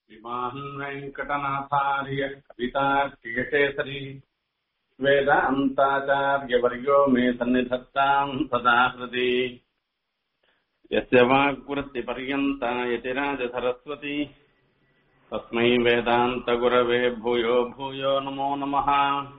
श्रीमान् वेङ्कटनाथार्य कवितार्कियकेसरी वेदान्ताचार्यवर्यो मे सन्निधत्ताम् सदा हृदि यस्य वाग्वृत्तिपर्यन्ता यतिराजसरस्वती तस्मै वेदान्तगुरवे भूयो भूयो नमो नमः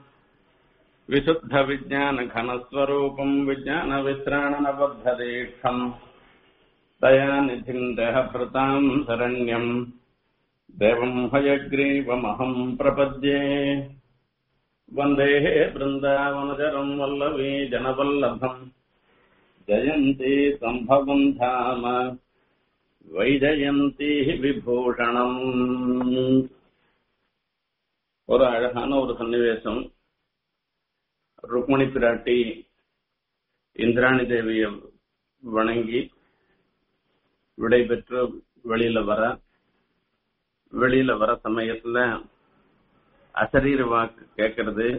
विशुद्धविज्ञानघनस्वरूपम् विज्ञानवित्राणनबद्धदीक्षम् दयानिधिम् देहभृताम् शरण्यम् देवम् हयग्रीवमहम् प्रपद्ये वन्देः बृन्दावनचरम् वल्लवी जनवल्लभम् जयन्ती सम्भवम् धाम வைஜயந்தி விபூஷணம் ஒரு அழகான ஒரு சன்னிவேசம் ருக்மணி பிராட்டி இந்திராணி தேவியை வணங்கி விடை பெற்று வெளியில வர வெளியில வர சமயத்துல அசரீர வாக்கு கேட்கறது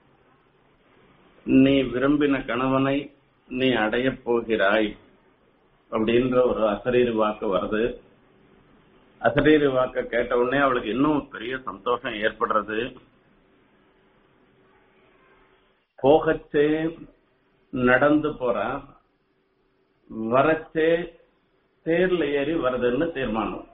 நீ விரும்பின கணவனை நீ அடையப் போகிறாய் அப்படின்ற ஒரு அசரீரி வாக்கு வருது அசரீரி வாக்க கேட்ட உடனே அவளுக்கு இன்னும் பெரிய சந்தோஷம் ஏற்படுறது போகச்சே நடந்து போறா வரச்சே தேர்ல ஏறி வருதுன்னு தீர்மானம்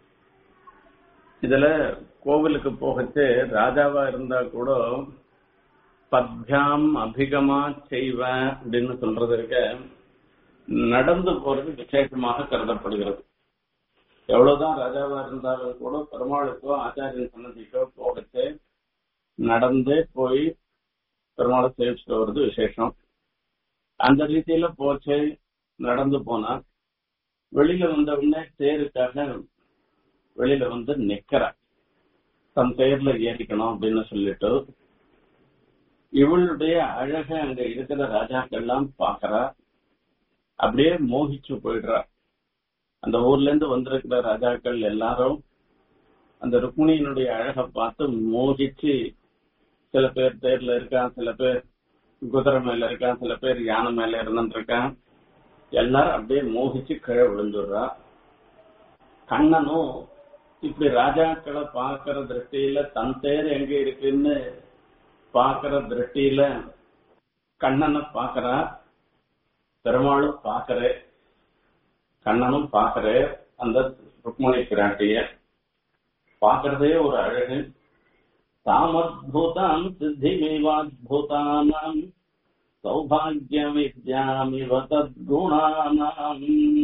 இதுல கோவிலுக்கு போகச்சே ராஜாவா இருந்தா கூட பத்யாம் அபிகமா செய்வ அப்படின்னு சொல்றது இருக்க நடந்து போறது விசேஷமாக கருதப்படுகிறது எவ்வளவுதான் ராஜாவா இருந்தாலும் கூட பெருமாளுக்கோ ஆச்சாரியன் சன்னதிக்கோ போகச்சு நடந்து போய் பெருமாளை சேவிச்சுட்டு வர்றது விசேஷம் அந்த ரீதியில போச்சு நடந்து போனா வெளியில வந்த உடனே தேருக்காக வெளியில வந்து நிக்கிற தன் தேர்ல ஏறிக்கணும் அப்படின்னு சொல்லிட்டு இவளுடைய அழக அங்க இருக்கிற ராஜாக்கள்லாம் பாக்குறா அப்படியே மோகிச்சு போயிடுறா அந்த ஊர்ல இருந்து வந்திருக்கிற ராஜாக்கள் எல்லாரும் அந்த ருக்மிணியினுடைய அழகை பார்த்து மோகிச்சு சில பேர் தேர்ல இருக்கான் சில பேர் குதிரை மேல இருக்கான் சில பேர் யானை மேல இருந்துருக்கான் எல்லாரும் அப்படியே மோகிச்சு கீழே விழுந்துடுறா கண்ணனும் இப்படி ராஜாக்களை பாக்குற திருஷ்டியில தன் தேர் எங்க இருக்குன்னு பாக்குற திருஷ்டியில கண்ணனை பாக்குறா பெருமாளும் பாக்குறே கண்ணனும் பாக்குறே அந்த ருக்மணி பிராட்டிய பாக்குறதே ஒரு அழகு தாமத்பூதாம் சித்திமேவாத்பூதானாம் சௌபாகிய வித்யாமிவ தத்குணானாம்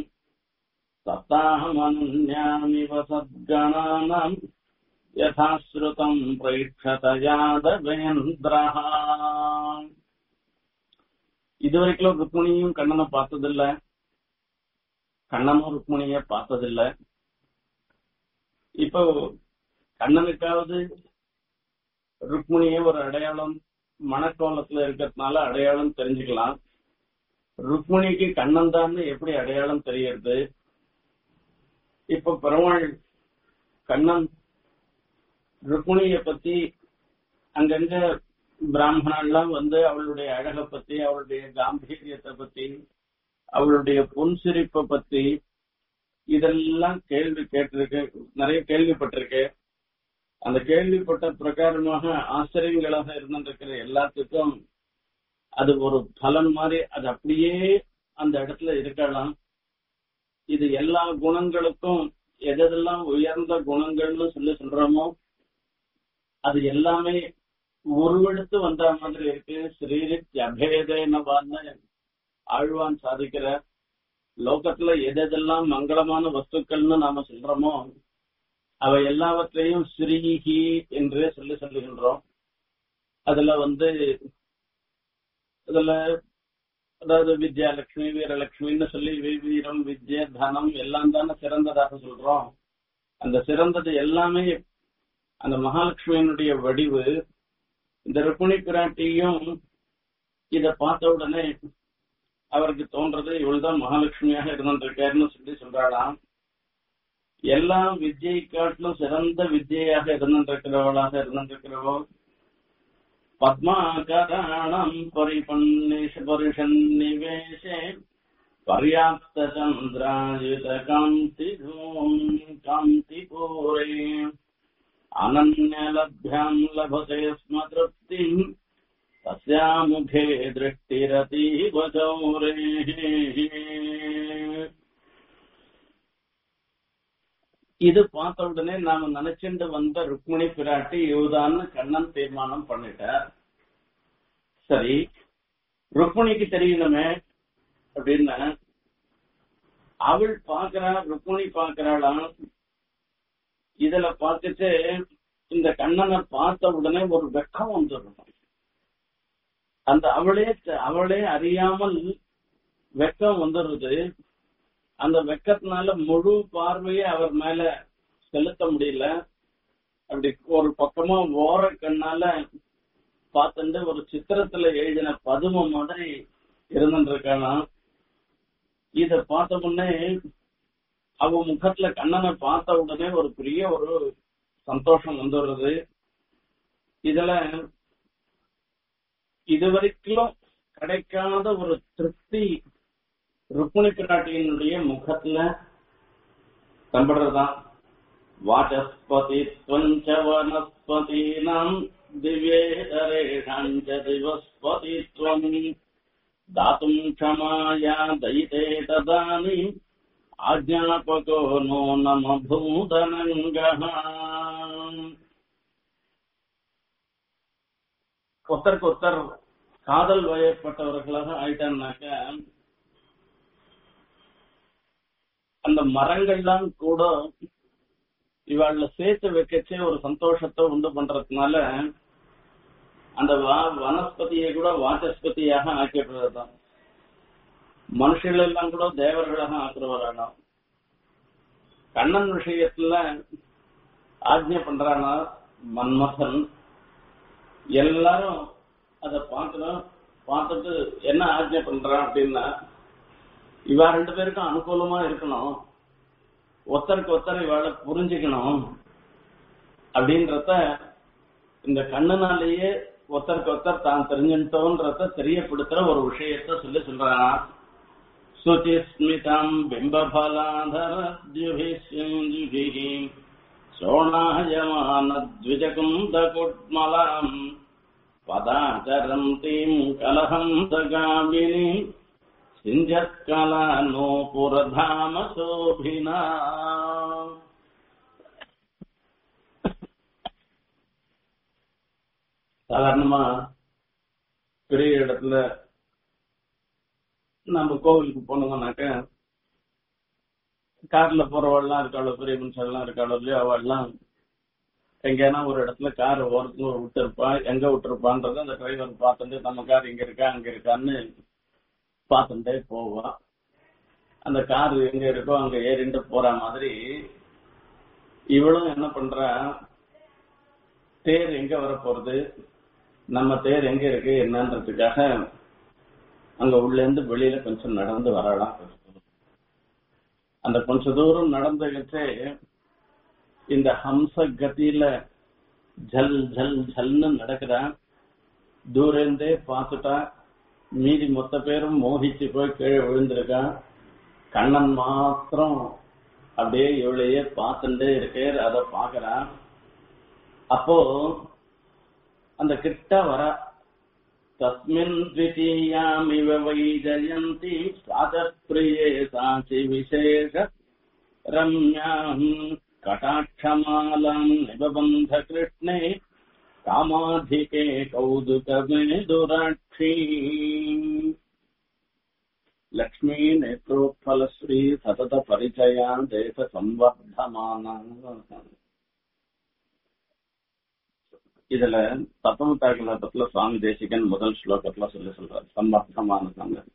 சத்தாமனன்யாமிவ சத்கணானாம் யதாஸ்ருதம் பிரேட்சத யாதவேந்திரஹா இது வரைக்கும் ருக்மிணியும் கண்ணனை பார்த்ததில்ல கண்ணனும் ருக்மிணிய பார்த்ததில்ல இப்போ கண்ணனுக்காவது ருக்மிணிய ஒரு அடையாளம் மனக்கோலத்துல இருக்கிறதுனால அடையாளம் தெரிஞ்சுக்கலாம் ருக்மிணிக்கு கண்ணன் தான் எப்படி அடையாளம் தெரியறது இப்ப பெருமாள் கண்ணன் ருக்மிணிய பத்தி அங்கங்க பிராமணன்லாம் வந்து அவளுடைய அழகை பத்தி அவளுடைய காம்பீரியத்தை பத்தி அவளுடைய புன்சிரிப்பை பத்தி இதெல்லாம் கேள்வி கேட்டிருக்கு நிறைய கேள்விப்பட்டிருக்கு அந்த கேள்விப்பட்ட பிரகாரமாக ஆச்சரியங்களாக இருந்திருக்கிற எல்லாத்துக்கும் அது ஒரு பலன் மாதிரி அது அப்படியே அந்த இடத்துல இருக்கலாம் இது எல்லா குணங்களுக்கும் எதெல்லாம் உயர்ந்த குணங்கள்னு சொல்லி சொல்றோமோ அது எல்லாமே உருவெடுத்து வந்த மாதிரி இருக்கு ஸ்ரீரித் அபேதேனவான்னு ஆழ்வான் சாதிக்கிற லோகத்துல எதெல்லாம் மங்களமான வஸ்துக்கள்னு நாம சொல்றோமோ அவை எல்லாவற்றையும் ஸ்ரீஹி என்றே சொல்லி சொல்லுகின்றோம் அதுல வந்து அதுல அதாவது வித்யாலட்சுமி வீரலட்சுமின்னு சொல்லி வீரம் வித்யா தனம் எல்லாம் தானே சிறந்ததாக சொல்றோம் அந்த சிறந்தது எல்லாமே அந்த மகாலட்சுமியினுடைய வடிவு இந்த ருக்மிணி பிராட்டியும் இத பார்த்த உடனே அவருக்கு தோன்றது இவள்தான் மகாலட்சுமியாக இருந்திருக்காருன்னு சொல்லி சொல்றாளாம் எல்லா வித்யை காட்டிலும் சிறந்த வித்யையாக இருந்திருக்கிறவளாக இருந்திருக்கிறவோ பத்மாகராணம் பரிபன்னிஷ பரிஷன்னிவேஷே पर्याप्तचन्द्रायुत कान्तिधूम् कान्तिपूरे अनन्यलभ्याम् लभते स्म तृप्तिम् तस्यामुखे दृष्टिरतीव चौरेः இது பார்த்த உடனே நாம நினைச்சுட்டு வந்த ருக்மிணி பிராட்டி இவதான்னு கண்ணன் தீர்மானம் பண்ணிட்டார் சரி ருக்மிணிக்கு தெரியணுமே அப்படின்னா அவள் பாக்குறா ருக்மிணி பாக்குறாளாம் இதுல பார்த்துட்டு இந்த கண்ணனை பார்த்த உடனே ஒரு வெக்கம் வந்துடும் அந்த அவளே அவளே அறியாமல் வெக்கம் வந்துடுது அந்த வெக்கத்தினால முழு பார்வையை அவர் மேல செலுத்த முடியல அப்படி ஒரு பக்கமா ஓர கண்ணால பார்த்துட்டு ஒரு சித்திரத்துல எழுதின பதும மாதிரி இருந்துருக்கானா இத பார்த்த உடனே அவ முகத்துல கண்ணனை பார்த்த உடனே ஒரு பெரிய ஒரு சந்தோஷம் வந்துடுறது இதுல இதுவரைக்கும் கிடைக்காத ஒரு திருப்தி ருக்மிணி பிராட்டியினுடைய முகத்துல தம்படுறதுதான் வாசஸ்பதி துவஞ்ச வனஸ்பதீனாம் திவ்யேதரேஷாஞ்ச திவஸ்பதித்வம் दातुम् क्षमाया दयिते तदानि आज्ञापको नो नम भूतनङ्गः ஒருத்தருக்கு ஒருத்தர் காதல் வயப்பட்டவர்களாக ஆயிட்டான்னாக்க அந்த மரங்கள்லாம் கூட இவாள்ல சேர்த்து வைக்கச்சே ஒரு சந்தோஷத்தை உண்டு பண்றதுனால அந்த வனஸ்பதியை கூட வாசஸ்பதியாக ஆக்கிடுறதுதான் மனுஷர்கள் எல்லாம் கூட தேவர்களாக ஆக்குறவரானாம் கண்ணன் விஷயத்துல ஆஜ்ஞை பண்றானா மன்மதன் எல்லாரும் அத பாக்குறோம் பார்த்துட்டு என்ன ஆஜ்ஞை பண்றான் அப்படின்னா இவா ரெண்டு பேருக்கும் அனுகூலமா இருக்கணும் ஒருத்தருக்கு ஒருத்தர் இவாள புரிஞ்சுக்கணும் அப்படின்றத இந்த கண்ணுனாலேயே ஒருத்தருக்கு ஒருத்தர் தான் தெரிஞ்சுட்டோன்றத தெரியப்படுத்துற ஒரு விஷயத்த சொல்லி சொல்றானா சுச்சிஸ்மிதம் பிம்பபலாதரத்யுபிஸ்யுஞ்சுபிஹி சோணாயமான த்விஜகுந்த குட்மலாம் பதாச்சரந்தீம் கலகம் தகாமினி சிஞ்சத்கலா நோபுரதாம சோபினா சாதாரணமா பெரிய இடத்துல நம்ம கோவிலுக்கு போனோம்னாக்க கார்ல போறவள்லாம் இருக்காளோ பெரிய மனுஷன்லாம் இருக்காளோ இல்லையோ அவள்லாம் எங்கேனா ஒரு இடத்துல கார் ஓரத்துல விட்டுருப்பா எங்க விட்டுருப்பான்றது அந்த டிரைவர் பார்த்துட்டு நம்ம கார் இங்க இருக்கா அங்க இருக்கான்னு பார்த்துட்டே போவா அந்த கார் எங்க இருக்கோ அங்க ஏறிண்டு போற மாதிரி இவளும் என்ன பண்றா தேர் எங்க வர போறது நம்ம தேர் எங்க இருக்கு என்னன்றதுக்காக அங்க உள்ள இருந்து வெளியில கொஞ்சம் நடந்து வரலாம் அந்த கொஞ்ச தூரம் நடந்துகிட்டே இந்த ஹம்ச கதியில ஜல் ஜல் ஜல்னு நடக்கிறா தூரந்தே பார்த்துட்டா மீதி மொத்த பேரும் மோகிச்சு போய் கீழே விழுந்திருக்கான் கண்ணன் மாத்திரம் அப்படியே இவளையே பார்த்துட்டே இருக்கே அதை பாக்குறான் அப்போ அந்த கிட்ட வர தஸ்மின் த்விதீயாமிவ வை ஜயந்தி சாதப்பிரியே சாட்சி விசேஷ ரம்யாம் கட்டாட்சமாலாம் நிபபந்த கிருஷ்ணே காமாதிகே கௌதுகமே துராட்சி லக்ஷ்மீ நேத்ரோத்பலஸ்ரீ சதத பரிச்சயா தேச சம்வர்தமான இதுல தத்துவத்தாக்கலத்துல சுவாமி தேசிகன் முதல் ஸ்லோகத்துல சொல்லி சொல்றாரு சம்பர்த்தமான சங்கம்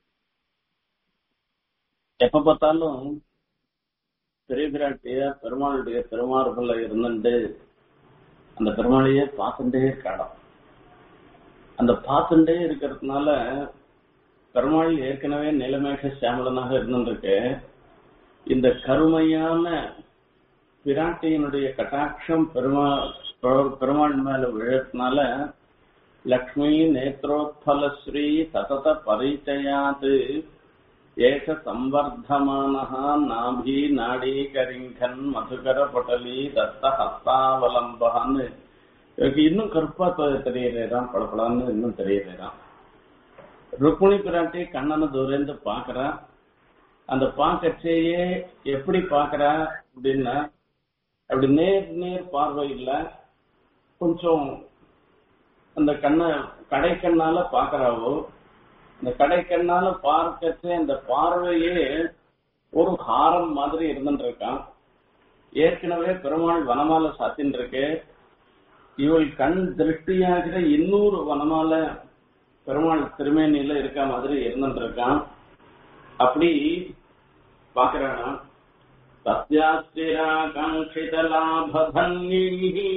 எப்ப பார்த்தாலும் பெரிய பிராட்டிய பெருமாளுடைய பெருமாறுகள்ல இருந்துட்டு அந்த பெருமாளையே பார்த்துட்டே இருக்காளாம் அந்த பார்த்துட்டே இருக்கிறதுனால பெருமாள் ஏற்கனவே நிலமேக சாமலனாக இருந்துருக்கு இந்த கருமையான பிராட்டியினுடைய கட்டாட்சம் பெருமா பெருமாள் மேல விழறதுனால லக்ஷ்மி நேத்ரோத்பல ஸ்ரீ சதத பரிச்சயாது ஏக சம்வர்தமானஹா நாபி நாடி கரிங்கன் மதுகர பட்டலி தத்த ஹஸ்தாவலம்பகான்னு இவருக்கு இன்னும் கருப்பா தெ- தெரியறேதான் பளபளன்னு இன்னும் தெரியறேதான் ருக்மிணி பிராட்டி கண்ணனை தூரந்து பாக்குறா அந்த பாக்கச்சேயே எப்படி பாக்குறா அப்படின்னா அப்படி நேர் நேர் பார்வை இல்ல கொஞ்சம் அந்த கண்ணை கடைக்கண்ணால பாக்குறாவோ இந்த கடைக்கண்ணால பார்க்கச்சே அந்த பார்வையே ஒரு ஹாரம் மாதிரி இருந்துட்டு இருக்கான் ஏற்கனவே பெருமாள் வனமால சாத்தின்னு இருக்கு இவள் கண் திருஷ்டியாகிற இன்னொரு வனமால பெருமாள் திருமேனியில இருக்க மாதிரி இருந்துட்டு இருக்கான் அப்படி பாக்குறானா சத்யாஸ்திராகாங்கிதலாபதன்யைः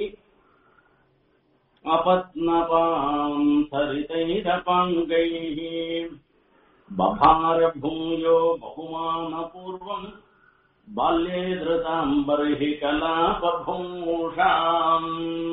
अपत्नपाम् सरितैरपाङ्गैः बभार भूयो बहुमानपूर्वम् बाल्ये धृताम् बर्हि कलापभूषाम्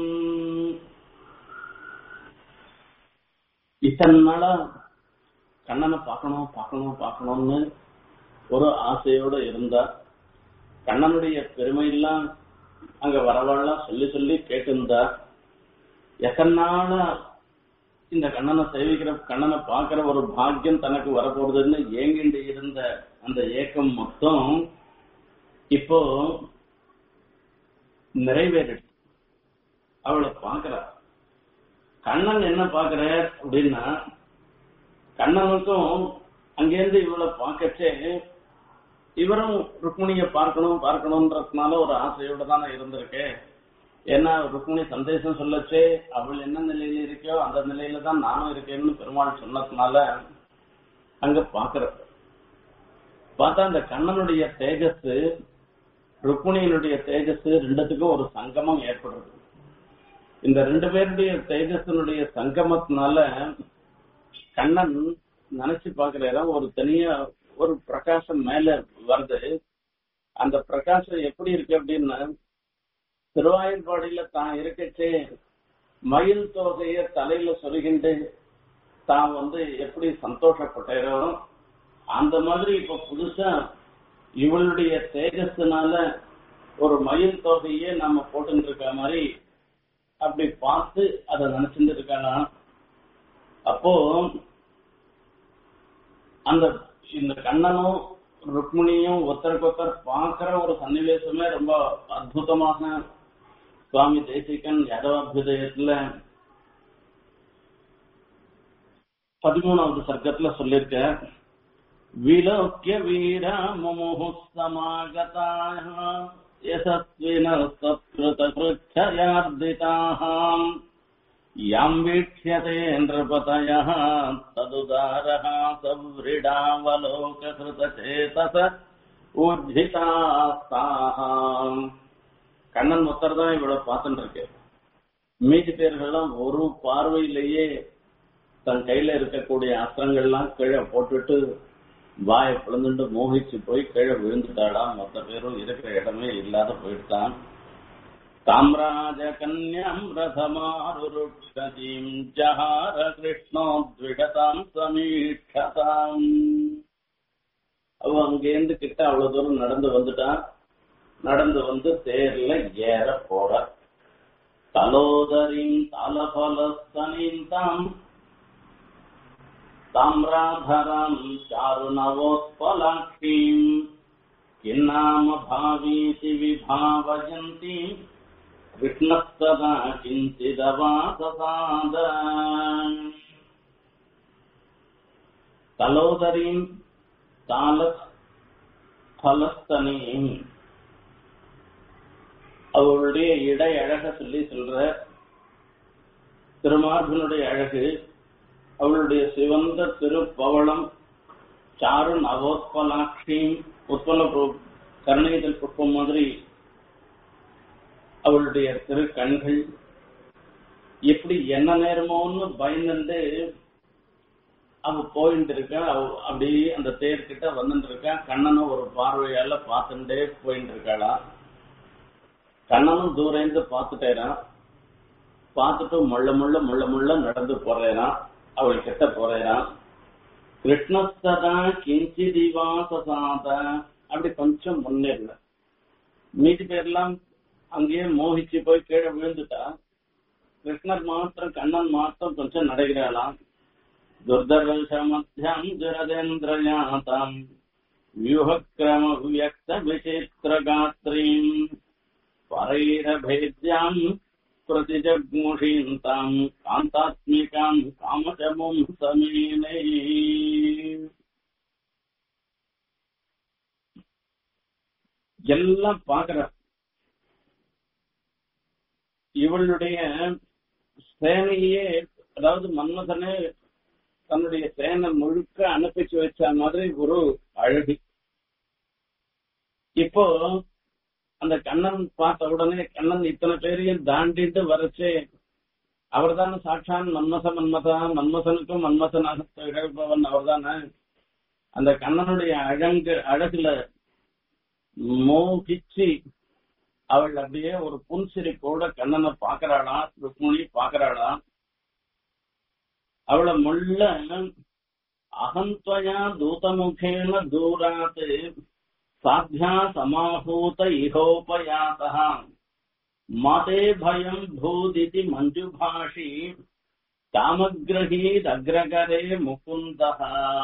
இத்தனை நாளா கண்ணனை பார்க்கணும் பார்க்கணும் பார்க்கணும்னு ஒரு ஆசையோட இருந்தா கண்ணனுடைய பெருமையெல்லாம் அங்க வரவாள்லாம் சொல்லி சொல்லி கேட்டிருந்தா எத்தனை நாளா இந்த கண்ணனை சேவிக்கிற கண்ணனை பார்க்கிற ஒரு பாக்கியம் தனக்கு வரப்போறதுன்னு ஏங்கிண்டு இருந்த அந்த ஏக்கம் மொத்தம் இப்போ நிறைவேறிடுச்சு அவளை பார்க்கிறா கண்ணன் என்ன பார்க்கிறார் அப்படின்னா கண்ணனுக்கும் அங்கேருந்து இவளை பார்க்கச்சே இவரும் ருக்மிணிய பார்க்கணும் பார்க்கணும்ன்றதுனால ஒரு ஆசையோட தானே இருந்திருக்கு ஏன்னா ருக்மிணி சந்தேசம் சொல்லச்சே அவள் என்ன நிலையில இருக்கோ அந்த நிலையில தான் நானும் இருக்கேன்னு பெருமாள் சொன்னதுனால அங்க பாக்குற பார்த்தா அந்த கண்ணனுடைய தேஜஸ் ருக்மிணியினுடைய தேஜஸ் ரெண்டுத்துக்கும் ஒரு சங்கமம் ஏற்படுறது இந்த ரெண்டு பேருடைய தேஜஸினுடைய சங்கமத்தினால கண்ணன் நினைச்சு பாக்குற ஒரு தனியா ஒரு பிரகாசம் மேல வருது அந்த பிரகாசம் எப்படி இருக்கு அப்படின்னா திருவாயூர்பாடியில தான் இருக்கச்சே மயில் தொகைய தலையில சொருகிண்டு தான் வந்து எப்படி சந்தோஷப்பட்டாரோ அந்த மாதிரி இப்ப புதுசா இவளுடைய தேஜஸ்னால ஒரு மயில் தொகையே நம்ம போட்டுட்டு இருக்க மாதிரி அப்படி பார்த்து அதை நினைச்சுட்டு இருக்கானா அப்போ அந்த இந்த கண்ணனும் ருக்மிணியும் ஒருத்தருக்கு ஒருத்தர் பார்க்கிற ஒரு சன்னிவேசமே ரொம்ப அற்புதமாக சுவாமி தேசிகன் யாதவாபியுதயத்துல பதிமூணாவது சர்க்கத்துல சொல்லியிருக்க விலோக்கிய வீரா முமுஹு சமாகதாக யசஸ்வின சத்ருதகிருச்சயார்திதாம் யாம் வீக்ஷ்யதே நிருபதயः ததுதாரः சவ்ரிடாவலோககிருதசேதச ஊர்ஜிதாஸ்தாம் கண்ணன் மொத்தர் தான் இவ்வளவு பார்த்துட்டு இருக்கு மீதி பேர்கள்லாம் ஒரு பார்வையிலேயே தன் கையில இருக்கக்கூடிய அஸ்திரங்கள்லாம் கீழே போட்டுட்டு வாயை பிளந்துட்டு மோகிச்சு போய் கீழே விழுந்துட்டாடாம் மொத்த பேரும் இருக்கிற இடமே இல்லாத போயிட்டான் சாம்ராஜ கன்யாம் ரதமாருருட்சதீம் ஜஹார கிருஷ்ணோத்விடதாம் சமீட்சதாம் அவ அங்கேருந்து கிட்ட அவ்வளவு தூரம் நடந்து வந்துட்டான் நடந்து வந்து தேர்ல ஏற போற தலோதரின் தலபலஸ்தனின் தாம் தாம்ராதராம் சாருணவோத்பலாட்சீம் கின்னாம பாவீதி விபாவயந்தி கிருஷ்ணஸ்ததா கிஞ்சிதவாசசாத தலோதரீம் தால பலஸ்தனீம் அவளுடைய இடை அழக சொல்லி சொல்ற திருமார்பனுடைய அழகு அவளுடைய சிவந்த திருப்பவளம் சாரு நவோத்பலாட்சியும் உத்பல பு- கருணைதல் புஷ்பம் மாதிரி அவளுடைய திரு கண்கள் எப்படி என்ன நேரமோன்னு பயந்துட்டு அவ போயிட்டு இருக்கா அவ அப்படியே அந்த தேர்கிட்ட வந்துட்டு இருக்கா கண்ணனும் ஒரு பார்வையால பார்த்துட்டே போயிட்டு இருக்காளா கண்ணனும் தூரந்து பார்த்துட்டேறான் பார்த்துட்டு முள்ள முள்ள முள்ள முள்ள நடந்து போறேறான் அவள் கிட்ட போறேறான் கிருஷ்ணஸ்ததா கிஞ்சிதிவாசசாத அப்படி கொஞ்சம் முன்னேறல மீதி பேர்லாம் அங்கேயே மோகிச்சு போய் கீழே விழுந்துட்டா கிருஷ்ணர் மாத்திரம் கண்ணன் மாத்திரம் கொஞ்சம் நடக்கிறாளாம் துர்தர்ஷ மத்தியம் ஜரதேந்திரயாதாம் வியூஹக்கிரம வியக்த விசித்திர காத்ரீம் பரைரபேத்யாம் प्रतिजग्मुषीन्ताम् कान्तात्मिकाम् कामचमुम् समीने எல்லாம் பாக்குற இவளுடைய சேனையே அதாவது மன்மதனே தன்னுடைய சேனை முழுக்க அனுப்பிச்சு வச்ச மாதிரி ஒரு அழகு இப்போ அந்த கண்ணன் பார்த்த உடனே கண்ணன் இத்தனை பேரையும் தாண்டிட்டு வரச்சே அவர் தானே சாட்சான் மன்மச மன்மதா மன்மசனுக்கும் மன்மசனாக திகழ்பவன் அவர் தானே அந்த கண்ணனுடைய அழங்கு அழகுல மோகிச்சு அவள் அப்படியே ஒரு புன்சிரிப்போட கண்ணனை பாக்குறாளா ருக்மிணி பாக்குறாளா அவளை முள்ள அகந்த்வயா தூதமுகேன தூராத் साध्या समाहूत इहोपयातः मते भयम् भूदिति मञ्जुभाषी कामग्रहीदग्रकरे मुकुन्दः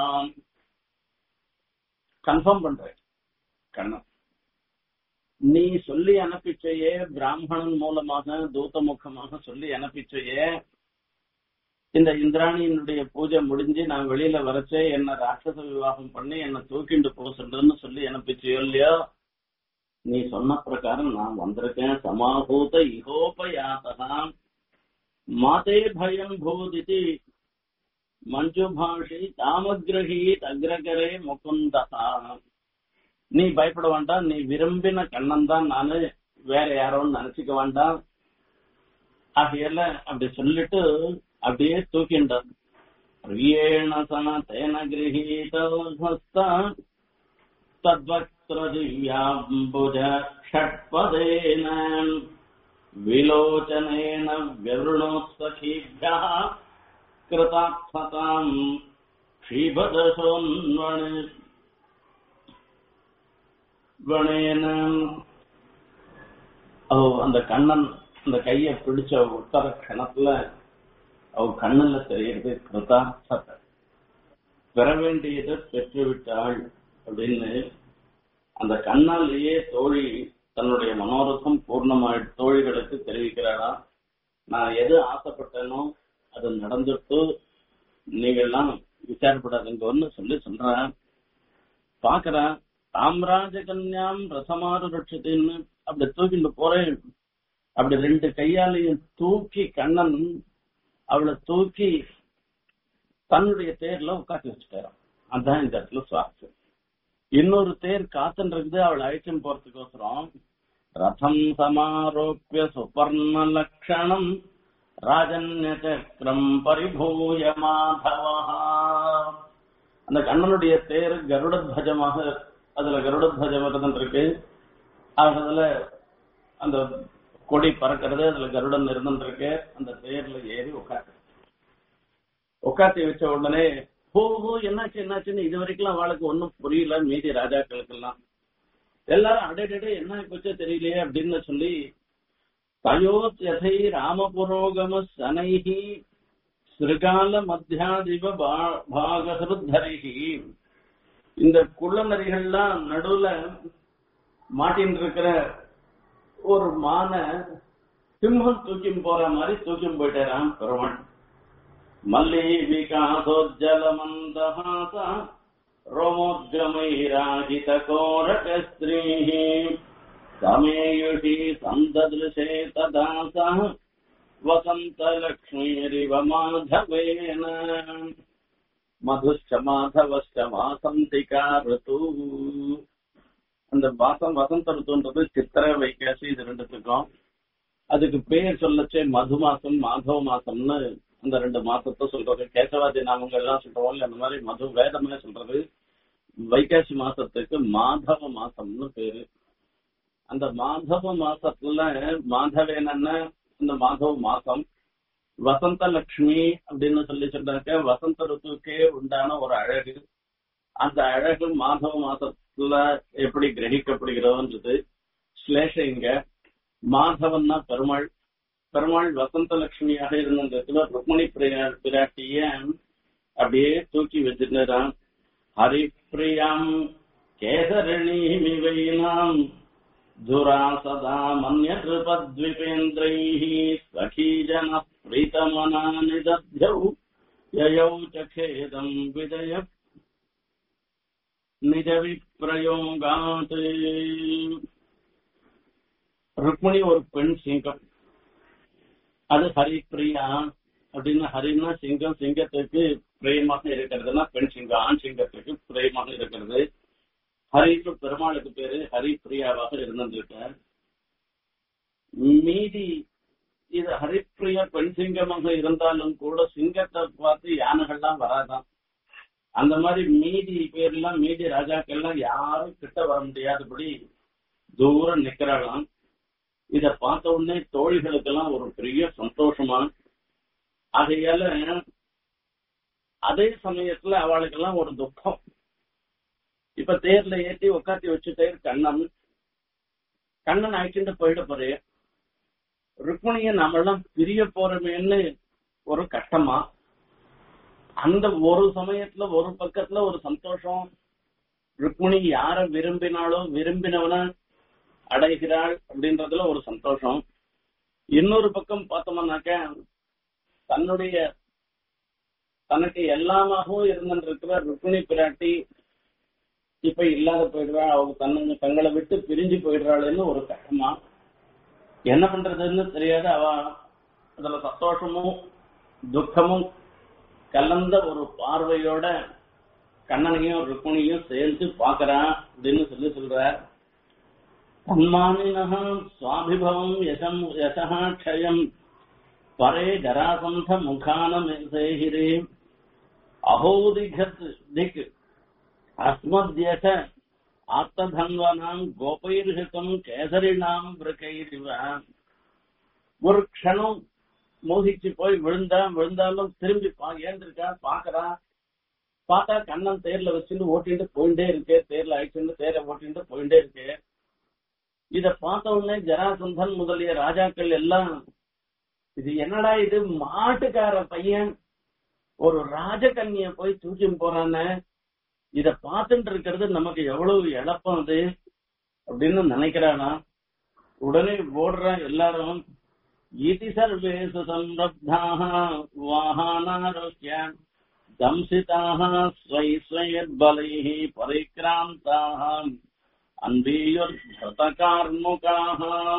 கன்ஃபார்ம் பண்றேன் கண்ணன் நீ சொல்லி அனுப்பிச்சையே பிராமணன் மூலமாக தூதமுகமாக சொல்லி அனுப்பிச்சையே இந்த இந்திராணியினுடைய பூஜை முடிஞ்சு நான் வெளியில வரச்சே என்ன ராட்சச விவாகம் பண்ணி என்ன தூக்கிண்டு போக சொல்றேன்னு சொல்லி அனுப்பிச்சியோ இல்லையோ நீ சொன்ன பிரகாரம் நான் வந்திருக்கேன் சமாபூத இகோபயாத்தகா மாதே பயம் பூதிதி மஞ்சு பாஷி தாமகிரகீத் அக்ரகரே முகுந்தகா நீ பயப்பட வேண்டாம் நீ விரும்பின கண்ணன் தான் நானு வேற யாரோன்னு நினைச்சுக்க வேண்டாம் ஆகையால அப்படி சொல்லிட்டு அப்படியே தூக்கின்றார் பிரியேண சன தேன கிரகீதஸ்த தத்வக்ர திவ்யாம்புஜ ஷட்பதேன விலோச்சனேன விருணோத்சகீभ्यः கிருதாத்மதாம் ஷீபதசோன்வண வணேன ஓ அந்த கண்ணன் அந்த கைய பிடிச்ச உத்தர கணத்துல அவ கண்ணுல தெரியறது கிருதார்த்தத்தை பெற வேண்டியதை பெற்றுவிட்டாள் அப்படின்னு அந்த கண்ணாலேயே தோழி தன்னுடைய மனோரதம் பூர்ணமாய் தோழிகளுக்கு தெரிவிக்கிறாளா நான் எது ஆசைப்பட்டேனோ அது நடந்துட்டு நீங்கெல்லாம் விசாரப்படாதுங்கன்னு சொல்லி சொல்றேன் பாக்குறேன் தாம்ராஜ கன்யாம் ரசமாறு ரட்சத்தின்னு அப்படி தூக்கிட்டு போறேன் அப்படி ரெண்டு கையாலையும் தூக்கி கண்ணன் அவளை தூக்கி தன்னுடைய தேர்ல உட்காந்து வச்சுட்டாராம் அதான் இந்த இடத்துல சுவாசம் இன்னொரு தேர் காத்துன்னு இருக்குது அவளை அழைச்சுன்னு போறதுக்கோசரம் ரதம் சமாரோப்பிய சுபர்ண லட்சணம் ராஜன்ய சக்கரம் பரிபூய மாதவா அந்த கண்ணனுடைய தேர் கருட துவஜமாக அதுல கருட துவஜம் இருக்கு அதுல அந்த கொடி பறக்கிறது அதுல கருடன் இருந்துருக்கு அந்த தேர்ல ஏறி உட்காந்து உட்காத்தி வச்ச உடனே ஹோ ஹோ என்னாச்சு என்னாச்சுன்னு இது வரைக்கும் அவளுக்கு ஒன்னும் புரியல மீதி ராஜாக்களுக்கு எல்லாம் எல்லாரும் அடையடே என்ன போச்சோ தெரியலையே அப்படின்னு சொல்லி தயோத்யதை ராமபுரோகம சனைஹி சிறுகால மத்தியாதிப பாகஹருத்தரிகி இந்த குள்ள நரிகள்லாம் நடுவுல மாட்டின்னு இருக்கிற ஒரு மான சிம்மம் தூக்கி போற மாதிரி தூக்கி போயிட்டாராம் பெருமாள் மல்லி விகாசோஜல மந்தஹாச ரோமோத்கமைராஜித கோரக ஸ்ரீ சமேயுஷி சந்ததிருஷே ததாச வசந்த லக்ஷ்மீரிவ மாதவேன மதுஷ்ட மாதவஷ்ட வாசந்திகா ரிது அந்த வாசம் வசந்த ருத்துன்றது சித்திரை வைகாசி இது ரெண்டுத்துக்கும் அதுக்கு பேர் சொல்லச்சே மது மாசம் மாதவ மாசம்னு அந்த ரெண்டு மாசத்தை சொல்றது கேசவாதி நாமங்கள் எல்லாம் சொல்றோம் இல்ல அந்த மாதிரி மது வேதமே சொல்றது வைகாசி மாசத்துக்கு மாதவ மாசம்னு பேரு அந்த மாதவ மாசத்துல மாதவேன இந்த மாதவ மாசம் வசந்த லட்சுமி அப்படின்னு சொல்லி சொல்றாக்க வசந்த ருத்துக்கே உண்டான ஒரு அழகு அந்த அழகு மாதவ மாசத்துல எப்படி கிரகிக்கப்படுகிறோன்றது ஸ்லேஷ இங்க மாதவன்னா பெருமாள் பெருமாள் வசந்த லட்சுமியாக இருந்ததுல ருக்மணி பிரியா பிராட்டிய அப்படியே தூக்கி வச்சிருந்தான் ஹரிப்பிரியாம் கேசரிணீமிவைனாம் துரா சதா மன்யத்ருபத்விபேந்திரைः சखीजन प्रीतमना निदध्यौ ययौ च खेदम् विजय நிஜ விப்ரயோகாத் ருக்மிணி ஒரு பெண் சிங்கம் அது ஹரிப்பிரியா அப்படின்னு ஹரின்னா சிங்கம் சிங்கத்துக்கு பிரேமாக இருக்கிறதுனா பெண் சிங்கம் ஆண் சிங்கத்துக்கு பிரேமாக இருக்கிறது ஹரிக்கு பெருமாளுக்கு பேரு ஹரிப்பிரியாவாக இருந்திருக்கார் மீதி இது ஹரிப்பிரியா பெண் சிங்கமாக இருந்தாலும் கூட சிங்கத்தை பார்த்து யானைகள்லாம் வராதான் அந்த மாதிரி மீதி பேர்லாம் மீதி ராஜாக்கள்லாம் யாரும் கிட்ட வர முடியாதபடி தூரம் நிக்கிறாளாம் இத பார்த்த உடனே தோழிகளுக்கெல்லாம் ஒரு பெரிய சந்தோஷமா ஆகையால அதே சமயத்துல அவளுக்கெல்லாம் ஒரு துக்கம் இப்ப தேர்ல ஏத்தி உட்காத்தி வச்சுட்டே கண்ணன் கண்ணன் ஆயிட்டு போயிட போறே ருக்மணிய நம்மெல்லாம் பிரிய போறமேன்னு ஒரு கஷ்டமா அந்த ஒரு சமயத்துல ஒரு பக்கத்துல ஒரு சந்தோஷம் ருக்மிணி யார விரும்பினாலோ விரும்பினவன அடைகிறாள் அப்படின்றதுல ஒரு சந்தோஷம் இன்னொரு பக்கம் பார்த்தோம்னாக்க தன்னுடைய தனக்கு எல்லாமாகவும் இருந்திருக்கிற ருக்மிணி பிராட்டி இப்ப இல்லாத போயிடுறா அவங்க தன்னை தங்களை விட்டு பிரிஞ்சு போயிடுறாளுன்னு ஒரு கஷ்டமா என்ன பண்றதுன்னு தெரியாத அவ அதுல சந்தோஷமும் துக்கமும் கலந்த ஒரு பார்வையோட கண்ணனையும் ருக்மிணியும் சேர்ந்து பாக்குறான் அப்படின்னு சொல்லி சொல்ற தன்மானினகம் சுவாபிபவம் யசம் யசா க்ஷயம் பரே ஜராசந்த முகானமேஹிரே அஹோதிகத் திக் அஸ்மத்யச ஆத்ததன்வனாம் கோபைர்ஹிதம் கேசரினாம் விருக்கைரிவ ஒரு க்ஷணம் மோகிச்சு போய் விழுந்தா விழுந்தாலும் திரும்பி பா ஏந்திருக்கா பாக்குறா பார்த்தா கண்ணன் தேர்ல வச்சுட்டு ஓட்டிட்டு போயிட்டே இருக்கு தேர்ல அழிச்சுட்டு தேரை ஓட்டிட்டு போயிட்டே இருக்கு இத பார்த்த உடனே ஜராசந்தன் முதலிய ராஜாக்கள் எல்லாம் இது என்னடா இது மாட்டுக்கார பையன் ஒரு ராஜகன்னிய போய் தூக்கி போறானே இத பார்த்துட்டு இருக்கிறது நமக்கு எவ்வளவு இழப்பம் அது அப்படின்னு நினைக்கிறானா உடனே ஓடுற எல்லாரும் இதி சர்வேசு சம்ரப்தாக வாகனாரோக்கிய தம்சிதாக ஸ்வை ஸ்வயர்பலைः பரிக்ராந்தாக அன்பீயுர் கார்முகாக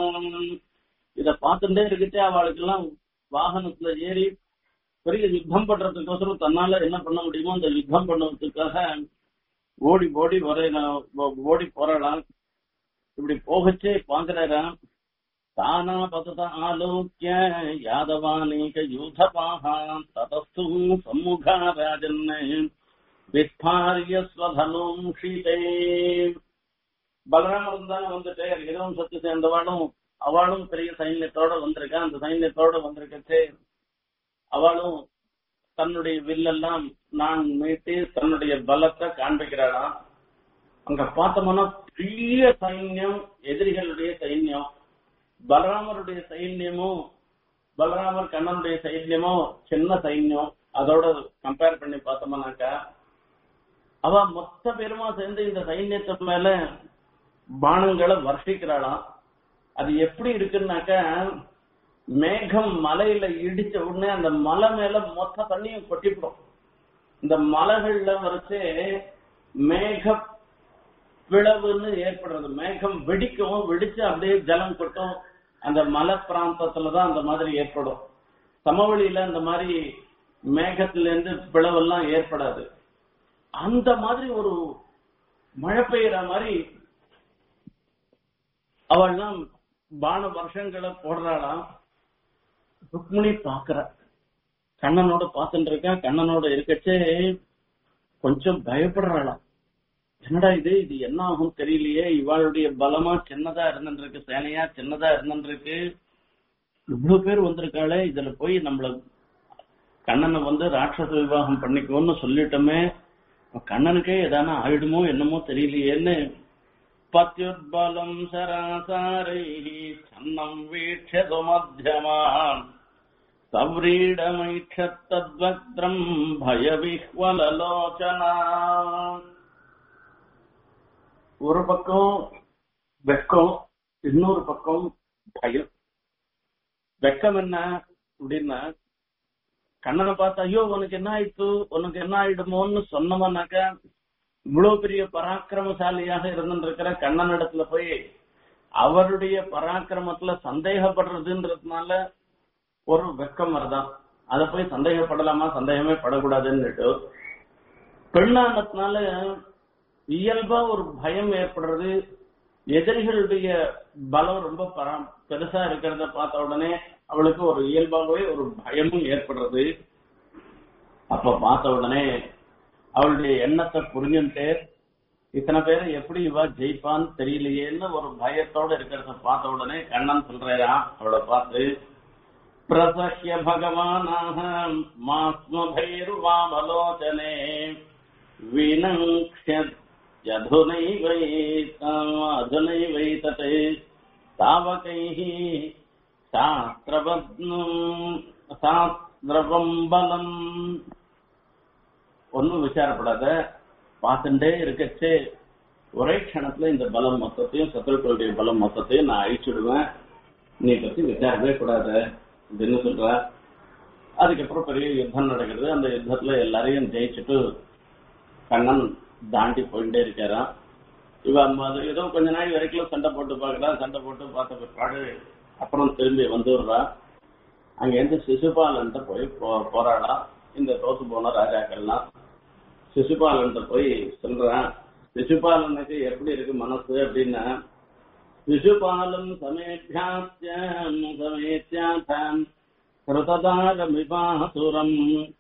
இத பார்த்துட்டே இருக்கிட்டே அவளுக்கு எல்லாம் வாகனத்துல ஏறி பெரிய யுத்தம் பண்றதுக்கோசரம் தன்னால என்ன பண்ண முடியுமோ அந்த யுத்தம் பண்ணுறதுக்காக ஓடி ஓடி வர ஓடி போறாளாம் இப்படி போகச்சே பாக்குறாராம் தானா பதத ஆலோக்கிய யாதவானேக யூதபாக ததஸ்து சம்முகா ராஜன் விஸ்பாரிய ஸ்வதனும் ஷீதே பலராமன் தானே வந்துட்டு இதுவும் சத்து சேர்ந்தவாளும் அவளும் பெரிய சைன்யத்தோட வந்திருக்கா அந்த சைன்யத்தோட வந்திருக்கச்சே அவளும் தன்னுடைய வில்லெல்லாம் நான் மீட்டி தன்னுடைய பலத்தை காண்பிக்கிறாளாம் அங்க பார்த்தோம்னா பெரிய சைன்யம் எதிரிகளுடைய சைன்யம் பலராமருடைய சைன்யமும் பலராமர் கண்ணனுடைய சைன்யமும் சின்ன சைன்யம் அதோட கம்பேர் பண்ணி பார்த்தோம்னாக்கா அவ மொத்த பேருமா சேர்ந்து இந்த சைன்யத்து மேல பானங்களை வர்ஷிக்கிறாளாம் அது எப்படி இருக்குன்னாக்கா மேகம் மலையில இடிச்ச உடனே அந்த மலை மேல மொத்த தண்ணியும் கொட்டிவிடும் இந்த மலைகள்ல வரைச்சு மேக பிளவுன்னு ஏற்படுறது மேகம் வெடிக்கும் வெடிச்சு அப்படியே ஜலம் கொட்டும் அந்த மலை பிராந்தத்துலதான் அந்த மாதிரி ஏற்படும் சமவெளியில அந்த மாதிரி மேகத்துல இருந்து பிளவெல்லாம் ஏற்படாது அந்த மாதிரி ஒரு மழை பெய்யற மாதிரி அவள்லாம் பான வருஷங்களை போடுறாளாம் ருக்மிணி பாக்குற கண்ணனோட பாத்துட்டு இருக்கா கண்ணனோட இருக்கச்சே கொஞ்சம் பயப்படுறாளாம் என்னடா இது இது என்ன ஆகும் தெரியலையே இவாளுடைய பலமா சின்னதா இருந்துருக்கு சேனையா சின்னதா இருந்துருக்கு இவ்வளவு பேர் வந்திருக்காளே இதுல போய் நம்மள கண்ணனை வந்து ராட்சச விவாகம் பண்ணிக்கோன்னு சொல்லிட்டோமே கண்ணனுக்கே எதானா ஆயிடுமோ என்னமோ தெரியலையேன்னு பத்யுத்பலம் சராசாரை சன்னம் வீட்சது மத்தியமான் சவ்ரீடமைட்சத்தத்வக்திரம் பயவிஹ்வலலோச்சனா ஒரு பக்கம் வெக்கம் இன்னொரு பக்கம் பயம் வெக்கம் என்ன அப்படின்னா கண்ணனை பார்த்து ஐயோ உனக்கு என்ன ஆயிடுத்து உனக்கு என்ன ஆயிடுமோன்னு சொன்னவனாக்க இவ்வளவு பெரிய பராக்கிரமசாலியாக இருந்துருக்கிற கண்ணன் இடத்துல போய் அவருடைய பராக்கிரமத்துல சந்தேகப்படுறதுன்றதுனால ஒரு வெக்கம் வருதான் அத போய் சந்தேகப்படலாமா சந்தேகமே படக்கூடாதுன்னுட்டு பெண்ணானதுனால இயல்பா ஒரு பயம் ஏற்படுறது எதிரிகளுடைய பலம் ரொம்ப பரா- பெருசா இருக்கிறத பார்த்த உடனே அவளுக்கு ஒரு இயல்பாகவே ஒரு பயமும் ஏற்படுறது அப்ப பார்த்த உடனே அவளுடைய எண்ணத்தை புரிஞ்சுட்டு இத்தனை பேரை எப்படி இவ ஜெயிப்பான்னு தெரியலையேன்னு ஒரு பயத்தோட இருக்கிறத பார்த்த உடனே கண்ணன் சொல்றா அவளை பார்த்து பிரசஹ்ய பகவானாக மாஸ்மபைர்வாமலோச்சனே विनङ्क्ष्यधुनैवैतते तावकैः शास्त्रवत्नम् சாஸ்திரவம் பலம் ஒன்னும் விசாரப்படாத பார்த்துட்டே இருக்கச்சே ஒரே க்ஷணத்துல இந்த பலம் மொத்தத்தையும் சத்துருக்களுடைய பலம் மொத்தத்தையும் நான் அழிச்சுடுவேன் நீ பத்தி விசாரவே கூடாது அப்படின்னு சொல்ற அதுக்கப்புறம் பெரிய யுத்தம் நடக்கிறது அந்த யுத்தத்துல எல்லாரையும் ஜெயிச்சுட்டு கண்ணன் தாண்டி போயிட்டே இருக்காராம் இவ அது ஏதோ கொஞ்ச நாள் வரைக்கும் சண்டை போட்டு பார்க்கறா சண்டை போட்டு பார்த்த பிற்பாடு அப்புறம் திரும்பி வந்துடுறா அங்க இருந்து சிசுபாலன்ட்ட போய் போ- போராடா இந்த தோத்து போன ராஜாக்கள்லாம் சிசுபாலன்ட்ட போய் சொல்றான் சிசுபாலனுக்கு எப்படி இருக்கு மனசு அப்படின்னா சிசுபாலம் சமேத்யாத்யம் சமேத்யாத்தான் கிருததாகமிபாசுரம்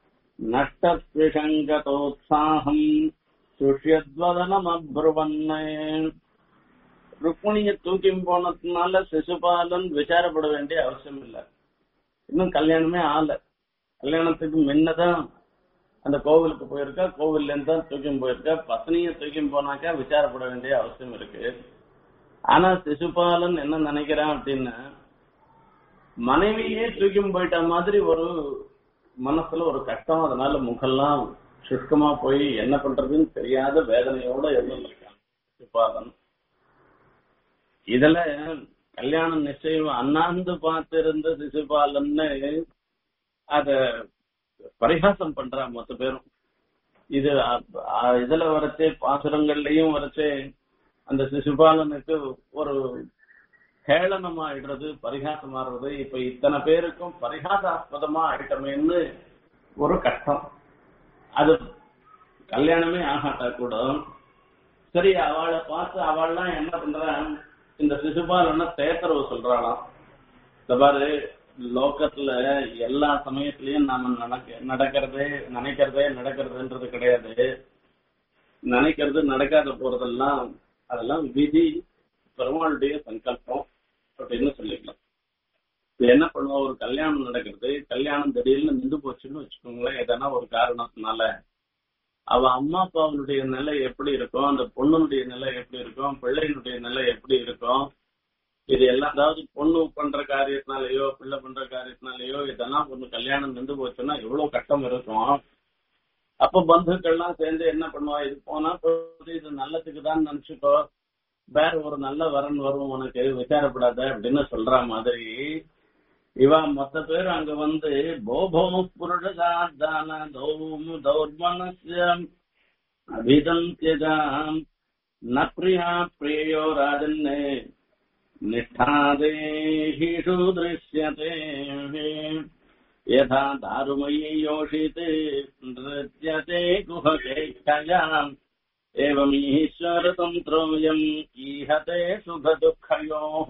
நஷ்டத்விஷங்கதோத்சாகம் சுஷ்யத்வதனம் அப்ருவன்னே ருக்மிணிய தூக்கி போனதுனால சிசுபாலன் விசாரப்பட வேண்டிய அவசியம் இல்லை இன்னும் கல்யாணமே ஆகல கல்யாணத்துக்கு முன்னதான் அந்த கோவிலுக்கு போயிருக்கா கோவில்ல இருந்து தான் தூக்கி போயிருக்கா பத்னியை தூக்கி போனாக்கா விசாரப்பட வேண்டிய அவசியம் இருக்கு ஆனா சிசுபாலன் என்ன நினைக்கிறான் அப்படின்னா மனைவியே தூக்கி போயிட்ட மாதிரி ஒரு மனசுல ஒரு கஷ்டம் அதனால முகெல்லாம் சுஷ்கமா போய் என்ன பண்றதுன்னு தெரியாத வேதனையோட இருந்திருக்கான் சிசுபாலன் இதுல கல்யாணம் நிச்சயம் அண்ணாந்து பார்த்திருந்த சிசுபாலன்னு அத பரிகாசம் பண்றா மொத்த பேரும் இது அ- அ- இதுல வரைச்சே பாசுரங்கள்லயும் வரைச்சே அந்த சிசுபாலனுக்கு ஒரு கேளனமா ஆயிடுறது பரிகாசம் ஆடுறது இப்ப இத்தனை பேருக்கும் பரிகாசாஸ்பதமா ஆயிட்டமேன்னு ஒரு கஷ்டம் அது கல்யாணமே ஆகாட்டா கூட சரி அவளை பார்த்து அவள்லாம் என்ன பண்றான் இந்த சிசுபாலன தேத்தரவு சொல்றாளாம் இந்த பாரு லோக்கத்துல எல்லா சமயத்திலயும் நாம நடக்க நடக்கிறதே நினைக்கிறதே நடக்கிறதுன்றது கிடையாது நினைக்கிறது நடக்காத போறதெல்லாம் அதெல்லாம் விதி பெருமாளுடைய சங்கல்பம் அப்படின்னு சொல்லிக்கலாம் இது என்ன பண்ணுவோம் ஒரு கல்யாணம் நடக்கிறது கல்யாணம் திடீர்னு நின்று போச்சுன்னு வச்சுக்கோங்களேன் எதனா ஒரு காரணத்தினால அவ அம்மா அப்பாவுடைய நிலை எப்படி இருக்கும் அந்த பொண்ணுடைய நிலை எப்படி இருக்கும் பிள்ளையினுடைய நிலை எப்படி இருக்கும் இது எல்லாம் அதாவது பொண்ணு பண்ற காரியத்தினாலயோ பிள்ளை பண்ற காரியத்தினாலயோ இதெல்லாம் ஒண்ணு கல்யாணம் நின்று போச்சுன்னா எவ்வளவு கஷ்டம் இருக்கும் அப்ப பந்துக்கள்லாம் சேர்ந்து என்ன பண்ணுவா இது போனா போகுது, இது நல்லதுக்கு தான் நினைச்சுக்கோ வேற ஒரு நல்ல வரன் வரும் உனக்கு விசாரப்படாத அப்படின்னு சொல்ற மாதிரி இவ மொத்த பேர் அங்க வந்து போபோ புருஷாத்தான தௌம் தௌர்மனஸ்யம் அபிதந்தியதாம் ந பிரியா பிரியோ ராஜன்னே निष्ठादेहिषु दृश्यते यथा दारुमयी योषिते नृत्यते गुहकेक्षयाम् एवमीश्वरतन्त्रोऽयम् ईहते सुखदुःखयोः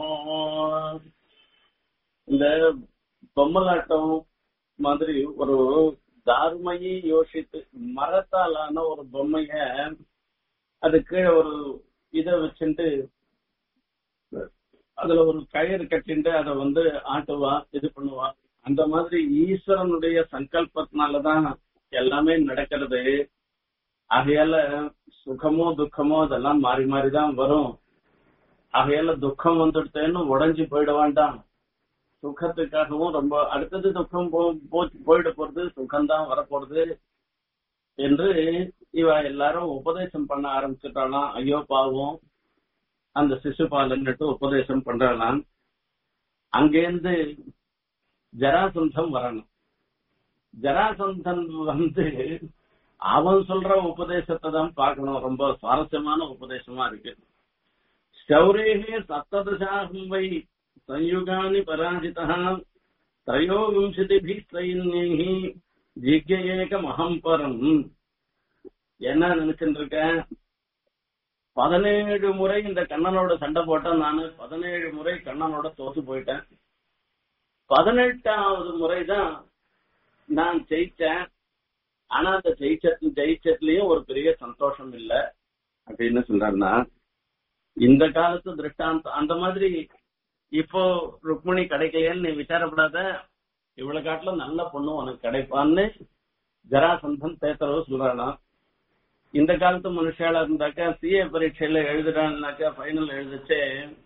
இந்த பொம்மலாட்டம் மாதிரி ஒரு தாருமையை யோசித்து மரத்தாலான ஒரு பொம்மைய அது கீழே ஒரு இதை வச்சுட்டு அதுல ஒரு கயிறு கட்டிண்டு அதை வந்து ஆட்டுவா இது பண்ணுவா அந்த மாதிரி ஈஸ்வரனுடைய சங்கல்பத்தினாலதான் எல்லாமே நடக்கிறது ஆகையால சுகமோ துக்கமோ அதெல்லாம் மாறி மாறி தான் வரும் ஆகையால துக்கம் வந்துடுத்தேன்னு உடஞ்சி போயிட வேண்டாம் சுகத்துக்காகவும் ரொம்ப அடுத்தது துக்கம் போ- போ- போயிட போறது சுகம்தான் வரப்போறது என்று இவ எல்லாரும் உபதேசம் பண்ண ஆரம்பிச்சுட்டாலாம் ஐயோ பாவம் அந்த சிசுபாலன்னுட்டு உபதேசம் பண்றாளாம் அங்கேருந்து ஜராசந்தம் வரணும் ஜராசந்தன் வந்து அவன் சொல்ற உபதேசத்தை தான் பார்க்கணும் ரொம்ப சுவாரஸ்யமான உபதேசமா இருக்கு शौरेः सप्तदशाहं वै संयुगानि पराजितः त्रयोविंशतिभिः सैन्यैः ஜிக்யேகமகம் பரம் என்ன நினைச்சுட்டு இருக்கேன் பதினேழு முறை இந்த கண்ணனோட சண்டை போட்டேன் நானு பதினேழு முறை கண்ணனோட தோத்து போயிட்டேன் பதினெட்டாவது முறைதான் நான் ஜெயிச்சேன் ஆனா அந்த ஜெயிச்ச ஜெயிச்சதுலயும் ஒரு பெரிய சந்தோஷம் இல்ல அப்படின்னு சொல்றாருன்னா இந்த காலத்து திருஷ்டாந்தம் அந்த மாதிரி இப்போ ருக்மிணி கிடைக்கலையேன்னு நீ விசாரப்படாத இவ்வளவு காட்டுல நல்ல பொண்ணு உனக்கு கிடைப்பான்னு ஜராசந்தன் தேத்தரவு சொல்றானா இந்த காலத்து மனுஷால இருந்தாக்கா சிஏ பரீட்சையில எழுதுறான்னாக்கா ஃபைனல் எழுதிச்சு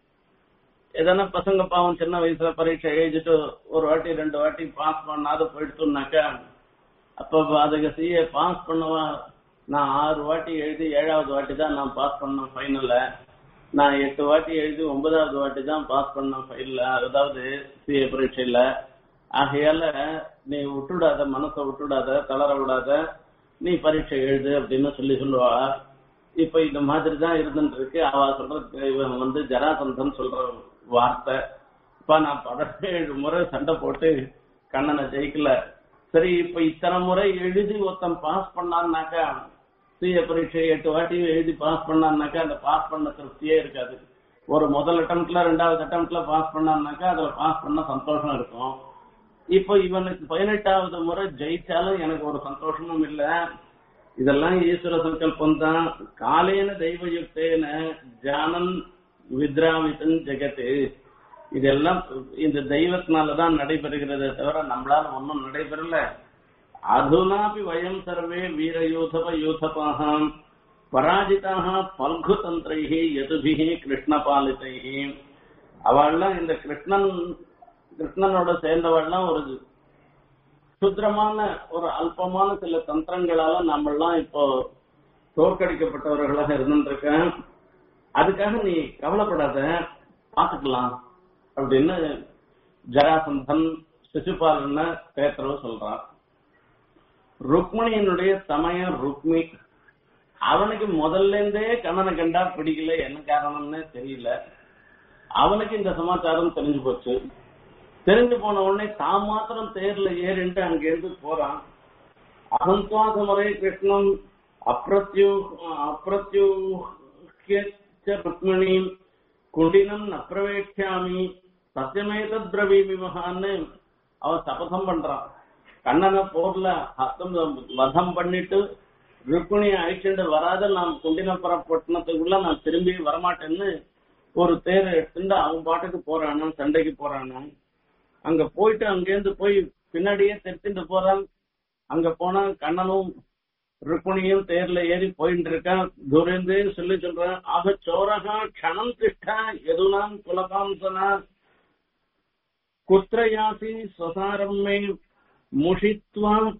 எதனா பசங்க பாவம் சின்ன வயசுல பரீட்சை எழுதிட்டு ஒரு வாட்டி ரெண்டு வாட்டி பாஸ் பண்ணாத போயிடுச்சுனாக்கா அப்ப அதுக்கு சிஏ பாஸ் பண்ணவா நான் ஆறு வாட்டி எழுதி ஏழாவது வாட்டி தான் நான் பாஸ் பண்ணேன் ஃபைனல்ல நான் எட்டு வாட்டி எழுதி ஒன்பதாவது வாட்டி தான் பாஸ் பண்ணேன் ஃபைனல்ல அதாவது சிஏ பரீட்சையில ஆகையால நீ விட்டுடாத மனசை விட்டுடாத தளர விடாத நீ பரீட்சை எழுது அப்படின்னு சொல்லி சொல்லுவா இப்ப இந்த மாதிரி தான் இருந்துட்டு இருக்கு அவ சொல்ற இவன் வந்து ஜராசந்தன் சொல்ற வார்த்தை இப்ப நான் பதினேழு முறை சண்டை போட்டு கண்ணனை ஜெயிக்கல சரி இப்ப இத்தனை முறை எழுதி ஒருத்தன் பாஸ் பண்ணான்னாக்கா சிஏ பரீட்சை எட்டு வாட்டி எழுதி பாஸ் பண்ணான்னாக்கா அந்த பாஸ் பண்ண திருப்தியே இருக்காது ஒரு முதல் அட்டம்ப்ட்ல ரெண்டாவது அட்டம்ப்ட்ல பாஸ் பண்ணான்னாக்கா அதுல பாஸ் பண்ண சந்தோஷம் இருக்கும் இப்போ இவனுக்கு பதினெட்டாவது முறை ஜெயிச்சாலும் எனக்கு ஒரு சந்தோஷமும் இல்ல இதெல்லாம் ஈஸ்வர சங்கல்பம் தான் காலேன தெய்வயுக்தேன ஜானன் வித்ராமிதன் ஜெகத்து இதெல்லாம் இந்த தெய்வத்தினாலதான் நடைபெறுகிறதே தவிர நம்மளால ஒன்றும் நடைபெறல அதுனாபி வயம் சர்வே வீரயூதப யூதபாக பராஜிதாக பல்கு தந்திரைஹி யதுபிஹி கிருஷ்ணபாலிதைஹி அவள்லாம் இந்த கிருஷ்ணன் கிருஷ்ணனோட சேர்ந்தவள்லாம் ஒரு சுத்திரமான ஒரு அல்பமான சில தந்திரங்களால நம்மெல்லாம் இப்போ தோற்கடிக்கப்பட்டவர்களாக இருந்துருக்கேன் அதுக்காக நீ கவலைப்படாத பாத்துக்கலாம் அப்படின்னு ஜராசந்தன் சிசுபாலன பேத்தரவு சொல்றான் ருக்மிணியினுடைய சமயம் ருக்மி அவனுக்கு முதல்ல இருந்தே கண்ணனை கண்டா பிடிக்கல என்ன காரணம்னு தெரியல அவனுக்கு இந்த சமாச்சாரம் தெரிஞ்சு போச்சு தெரிஞ்சு போன உடனே தான் மாத்திரம் தேர்ல ஏறிண்டு அங்கிருந்து போறான் அகந்த்வாச முறை கிருஷ்ணன் அப்பிரத்யூ அப்பிரத்யூஹ்ய ருக்மிணி குண்டினம் நப்பிரவேட்சாமி சத்தியமேத பிரவீமி மகான்னு அவன் சபதம் பண்றான் கண்ணனை போர்ல ஹஸ்தம் வதம் பண்ணிட்டு ருக்மிணியை அழிச்சுட்டு வராத நான் குண்டினப்புற பட்டணத்துக்குள்ள நான் திரும்பி வரமாட்டேன்னு ஒரு தேரை எடுத்துட்டு அவன் பாட்டுக்கு போறானா சண்டைக்கு போறானா அங்க போயிட்டு அங்கேருந்து போய் பின்னாடியே தெரிச்சுட்டு போறான் அங்க போனா கண்ணனும் ருக்மிணியும் தேர்ல ஏறி போயிட்டு இருக்கான் துரைந்து சொல்லி சொல்றான் ஆக சோரகா க்ஷணம் திஷ்டா எதுனாம் குலகாம்சனா குத்திரயாசி ஸ்வசாரம் மே முஷித்வாம்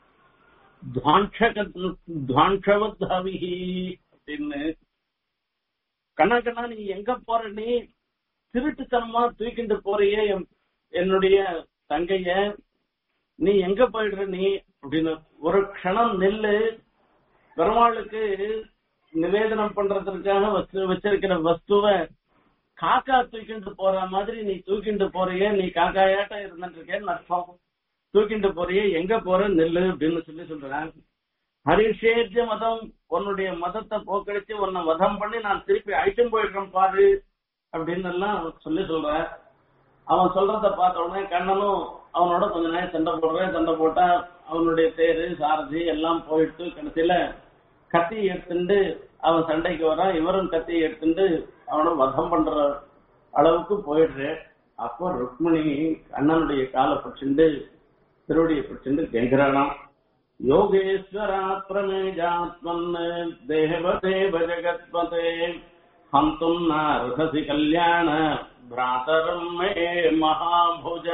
துவான்ஷவத்தாவிஹி அப்படின்னு கண்ணா கண்ணா நீ எங்க போற நீ திருட்டுத்தனமா தூக்கிட்டு போறியே என்- என்னுடைய தங்கைய நீ எங்க போயிடுற நீ அப்படின்னு ஒரு க்ஷணம் நெல்லு பெருமாளுக்கு நிவேதனம் பண்றதுக்காக வச்சு வச்சிருக்கிற வஸ்துவை காக்கா தூக்கிட்டு போற மாதிரி நீ தூக்கிட்டு போறியே நீ காக்காயாட்ட இருந்துட்டு இருக்கேன்னு அர்த்தம் தூக்கிட்டு போறியே எங்க போற நெல்லு அப்படின்னு சொல்லி சொல்றேன் ஹரிஷேத்திய மதம் உன்னுடைய மதத்தை போக்கடிச்சு உன்னை வதம் பண்ணி நான் திருப்பி அழிச்சும் போயிடுறேன் பாரு அப்படின்னு எல்லாம் சொல்லி சொல்றேன் அவன் சொல்றத பார்த்த உடனே கண்ணனும் அவனோட கொஞ்ச நேரம் சண்டை போடுறேன் சண்டை போட்டா அவனுடைய தேரு சாரதி எல்லாம் போயிட்டு கடைசியில கத்தி எடுத்துட்டு அவன் சண்டைக்கு வரான் இவரும் கத்தி எடுத்துட்டு அவனை வதம் பண்ற அளவுக்கு போயிடுற அப்போ ருக்மிணி அண்ணனுடைய காலை பிடிச்சிண்டு திருவடியை பிடிச்சிண்டு கெங்குறானாம் யோகேஸ்வரா பிரமேஜாத்மன் தேவ தேவ ஜெகத்பதே ஹந்தும் நார்ஹசி கல்யாண பிராதரம் மே மகாபுஜ